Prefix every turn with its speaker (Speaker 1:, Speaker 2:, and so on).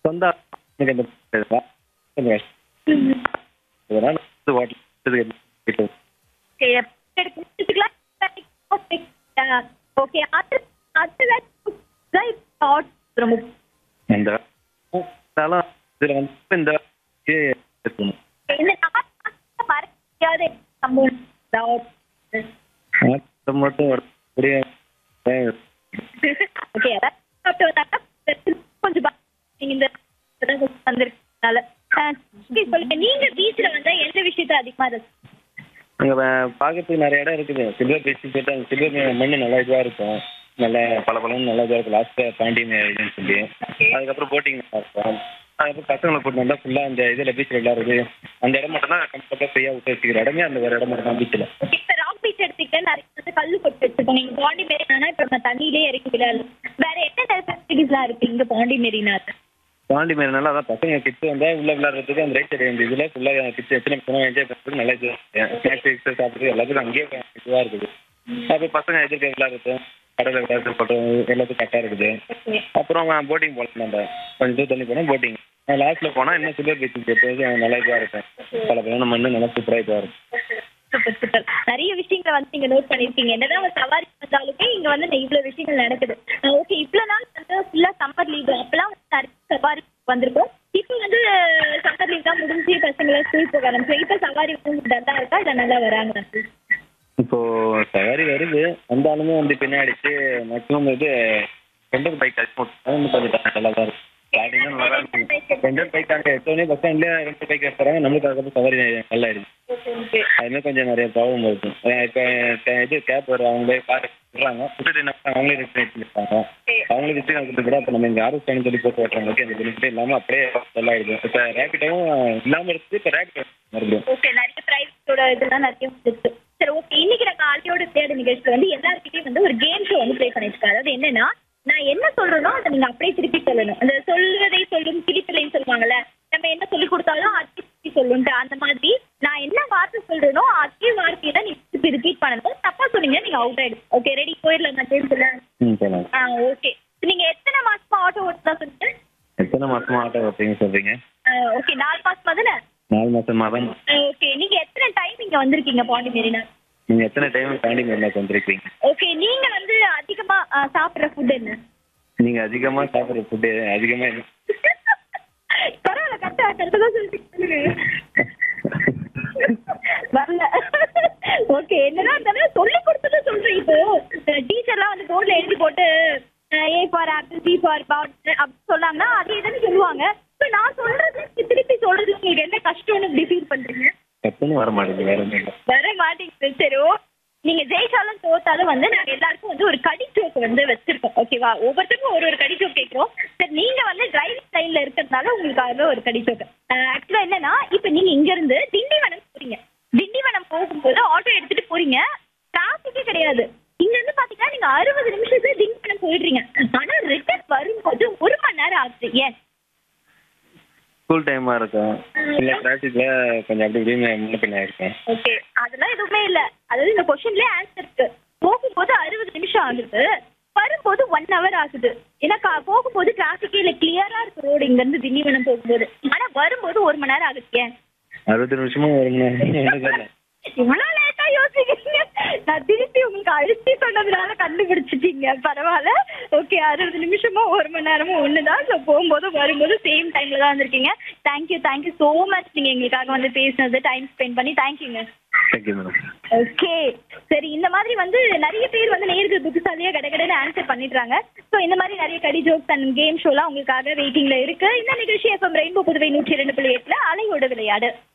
Speaker 1: சொந்த எனக்கு அந்த இதுதான். கொஞ்சம் கஷ்டம். இதனால வந்து ஹோட்டல் கிட்ட
Speaker 2: ஓகே அது அதுல ரொம்ப
Speaker 1: இந்த இருந்தாலும் இதுல வந்து இந்த இருக்கணும்
Speaker 2: இந்த நாலு மாசத்துல மறக்க முடியாத சம்பவம்
Speaker 1: அது மட்டும் ஒரு பெரிய
Speaker 2: ஓகே சாப்பிட்டு வந்தாங்கன்னா கொஞ்சம் பா- நீங்க இந்த இதெல்லாம் கொஞ்சம் வந்திருக்கனால அஹ், சரி, சொல்லுங்க நீங்க பீச்ல வந்தா எந்த விஷயத்த அதிகமா ரசி-
Speaker 1: அங்க வ- பார்க்கறதுக்கு நிறைய இடம் இருக்குது சில்வர் பீச் போயிட்டு அங்க சில்வர் மண்ணு நல்லா இதுவா இருக்கும் நல்ல பல பலன்னு நல்லா இதுவா இருக்கும் லாஸ்ட் பாண்டி இதுன்னு சொல்லி அதுக்கப்புறம் போட்டிங் நல்லா இருக்கும் அதுக்கப்புறம் பசங்களை கூட்டு வந்தா ஃபுல்லா அந்த இதுல பீச்சில் விளையாடுறது அந்த இடம் மட்டும் தான் கம்ஃபர்டபுளாக ஃப்ரீயா விட்டு வச்சுக்கிற இடமே அந்த ஒரு இடம் மட்டும் தான் பீச்சில்
Speaker 2: இப்ப ராக் பீச் எடுத்துக்கிட்டா நிறைய வந்து கல்லு கொட்டு வச்சிருக்கோம் நீங்க பாண்டி மெரினா இப்ப நம்ம தண்ணியிலே இறக்கி விளையாடலாம் வேற என்ன ஃபெசிலிட்டிஸ் எல்லாம் இருக்கு இங்க பாண்டி மெரினா
Speaker 1: பாண்டி மேரினால அதான் பசங்க கிட்ஸ் வந்தா உள்ள விளையாடுறதுக்கு அந்த ரைட் சைடு அந்த இதுல ஃபுல்லா கிட்ஸ் எத்தனை பசங்க என்ஜாய் பண்ணுறதுக்கு நல்லா இது ஸ்நாக்ஸ் சாப்பிடுறது எல்லாத்துக்கும் அங்கேயே இதுவா இருக்குது அப்போ பசங்க எதிர்க்க விளையாடுறது கடலை விளையாடுறது போட்டோம் எல்லாத்துக்கும் கரெக்டாக இருக்குது அப்புறம் போட்டிங் போகலாம் நம்ம கொஞ்சம் தூரம் தண்ணி போனால் போட்டிங் லாஸ்ட்ல போனா இன்னும் சில்வர் பீச் போகிறது நல்லா இதுவாக இருக்கும் பல பல மண்ணு நல்லா சூப்பராக இதுவாக இருக்கும்
Speaker 2: சூப்பர் சூப்பர் நிறைய விஷயங்களை வந்து நீங்க நோட் பண்ணிருக்கீங்க என்னதான் ஒரு சவாரி வந்தாலுமே இங்க வந்து இந்த இவ்வளவு விஷயங்கள் நடக்குது ஓகே இவ்வளவு நாள் வந்து ஃபுல்லா சம்மர் லீவ் அப்பெல்லாம் வந்து நிறைய சவாரி வந்திருக்கும் இப்போ வந்து சம்மர் லீவ் தான் முடிஞ்சு பசங்களை ஸ்கூல் போக ஆரம்பிச்சு இப்போ சவாரி வந்து டல்லா இருக்கா இல்லை நல்லா வராங்க
Speaker 1: இப்போ சவாரி வருது வந்தாலுமே வந்து பின்னாடிச்சு மேக்ஸிமம் இது ரெண்டு பைக் அதிகமாக கொஞ்சம் நல்லா தான் இருக்கும் ஸ்டார்டிங்காக நல்லா தான் இருக்கும் ரெண்டு பைக் அங்கே எடுத்தோடனே பஸ் ஸ்டாண்ட்லேயே ரெண்டு பைக் எடுத்துறாங்க நம்மளுக்கு அதுக்கப்புறம் சவாரி நல்லா ஆயிடுச்சு அதுமாதிரி கொஞ்சம் நிறைய ப்ராப்ளம் இருக்கும் இப்போ இது கேப் வரும் அவங்களே கார் விடுறாங்க விட்டுட்டு என்ன பண்றாங்க, அவங்களே ரிட்டர்ன் எடுத்துருப்பாங்க அவங்களுக்கு ரிட்டர்ன் கொடுத்து கூட அப்போ நம்ம இங்கே ஆர்எஸ் ஸ்டாண்ட் சொல்லி போட்டு ஓட்டுறவங்களுக்கு அந்த பெனிஃபிட் இல்லாமல் அப்படியே நல்லா ஆயிடுது இப்போ ரேபிட்டாவும் இல்லாமல் இருக்குது இப்போ ரேபிட் மறுபடியும்
Speaker 2: ஓகே நிறைய பிரைவேட்டோட இதெல்லாம் நிறைய வந்துருக்கு சரி ஓகே இன்னைக்கு நம்ம ஆலியோட தேட நிகழ்ச்சியில் வந்து எல்லாருக்கிட்டையும் வந்து ஒரு கேம் ஷோ வந்து ப்ளே பண்ணிருக்காரு அதாவது என்னன்னா நான் என்ன சொல்றேனோ அதை நீங்க அப்படியே திருப்பி சொல்லணும் அந்த சொல்வதை சொல்லும் கிளிப்பிள்ளைன்னு சொல்லுவாங்கல்ல நம்ம என்ன சொல்லி கொடுத்தாலும் அதே திருப்பி சொல்லுன்ட்டு அந்த மாதிரி நான் என்ன வார்த்தை சொல்றேனோ அதே வார்த்தையை தான் நீ திருப்பி ரிப்பீட் பண்ணணும் தப்பா சொன்னீங்க நீங்க அவுட் ஆயிடும் ஓகே ரெடி போயிடலாம் நான் கேம்ஸ்ல
Speaker 1: ம் சொல்லலாம்
Speaker 2: ஆ ஓகே நீங்க எத்தனை மாசமா ஆட்டோ ஓட்டுதா சொன்னீங்க
Speaker 1: எத்தனை மாசமா ஆட்டோ ஓட்டுறீங்க சொல்றீங்க
Speaker 2: ஓகே நாலு மாசமா தானே
Speaker 1: நாலு மாசமா தான்
Speaker 2: ஓகே நீங்க எத்தனை டைம் இங்க வந்திருக்கீங்க பாண்டி மெரினா
Speaker 1: நீங்க எத்தனை டைம் தாண்டி மேலாக்கு வந்திருக்கீங்க
Speaker 2: ஓகே நீங்க வந்து அதிகமா ஆ, சாப்பிடுற ஃபுட் என்ன
Speaker 1: நீங்க அதிகமா சாப்பிடுற ஃபுட்டு அதிகமா என்ன?
Speaker 2: பரவாயில்ல கரெக்டா கரெக்டா சொல்லிட்டு வரல ஓகே என்னன்னா இருந்தாலும் சொல்லி கொடுத்தது சொல்றேன் இப்போ டீச்சர்லாம் வந்து போர்ட்ல எழுதி போட்டு A for apple C for pot அப்படி சொன்னாங்கன்னா அதே தானே சொல்லுவாங்க இப்போ நான் சொல்றது திருப்பி சொல்றது உங்களுக்கு என்ன கஷ்டம்னு இப்படி ஃபீல் பண்றீங்க
Speaker 1: டக்குன்னு வர மாட்டேங்குது வேற ஒன்றும் இல்லை
Speaker 2: வர மாட்டேங்குது சரி ஓ நீங்க ஜெயிச்சாலும் தோத்தாலும் வந்து நாங்க எல்லாருக்கும் வந்து ஒரு கடி ஜோக் வந்து வச்சிருக்கோம் ஓகேவா ஒவ்வொருத்தருக்கும் ஒரு ஒரு கடி ஜோக் கேட்கிறோம் சரி நீங்க வந்து டிரைவிங் லைன்ல இருக்கிறதுனால உங்களுக்காக ஒரு கடி ஜோக் ஆக்சுவலா என்னன்னா இப்ப நீங்க இங்க இருந்து திண்டிவனம் போறீங்க திண்டிவனம் போகும்போது ஆட்டோ எடுத்துட்டு போறீங்க டிராபிக்கே கிடையாது இங்க இருந்து பாத்தீங்கன்னா நீங்க அறுபது நிமிஷத்துல திண்டிவனம் போயிடுறீங்க ஆனா ரிட்டர்ன் வரும்போது ஒரு மணி நேரம் ஆகுது ஏன்
Speaker 1: ஸ்கூல் டைமா இருக்கும் இல்ல டிராஃபிக்ல கொஞ்சம் அப்படி இப்படின்னு முன்ன பின்ன இருக்கும்
Speaker 2: ஓகே அதெல்லாம் எதுவுமே இல்ல அதாவது இந்த கொஸ்டின்லயே ஆன்சர் இருக்கு போகும்போது அறுபது நிமிஷம் ஆகுது வரும்போது ஒன் ஹவர் ஆகுது ஏன்னா கா- போகும்போது டிராபிக்கே இல்ல கிளியரா இருக்கு ரோடு இங்க இருந்து திண்டிவனம் போகும்போது ஆனா வரும்போது ஒரு மணி நேரம் ஆகுது ஏன்
Speaker 1: அறுபது நிமிஷமும் ஒரு மணி நேரம் ஒண்ணுதான் இல்ல.
Speaker 2: இவ்வளவு லேட்டா யோசிக்கிறீங்க நான் திருப்பி உங்களுக்கு அழுத்தி சொன்னதுனால கண்டுபிடிச்சிட்டீங்க பரவாயில்ல ஓகே அறுபது நிமிஷமும் ஒரு மணி நேரமும் ஒண்ணுதான் ஸோ போகும்போது வரும்போது சேம் டைம்ல தான் வந்திருக்கீங்க தேங்க்யூ தேங்க்யூ ஸோ மச் நீங்க எங்களுக்காக வந்து பேசினது டைம் ஸ்பெண்ட் பண்ணி தேங்க்யூங்க
Speaker 1: Thank you மேடம்
Speaker 2: ஓகே சரி இந்த மாதிரி வந்து நிறைய பேர் வந்து நேர்கள் புத்திசாலியா கடகடன்னு ஆன்சர் பண்ணிடுறாங்க ஸோ இந்த மாதிரி நிறைய கடி ஜோக்ஸ் அண்ட் கேம் ஷோலாம் உங்களுக்காக வெயிட்டிங்ல இருக்கு இந்த நிகழ்ச்சி எஃப்எம் ரெயின்போ புதுவை நூற்றி இரண்டு புள்ளி எட்டுல அலையோட விளையாடு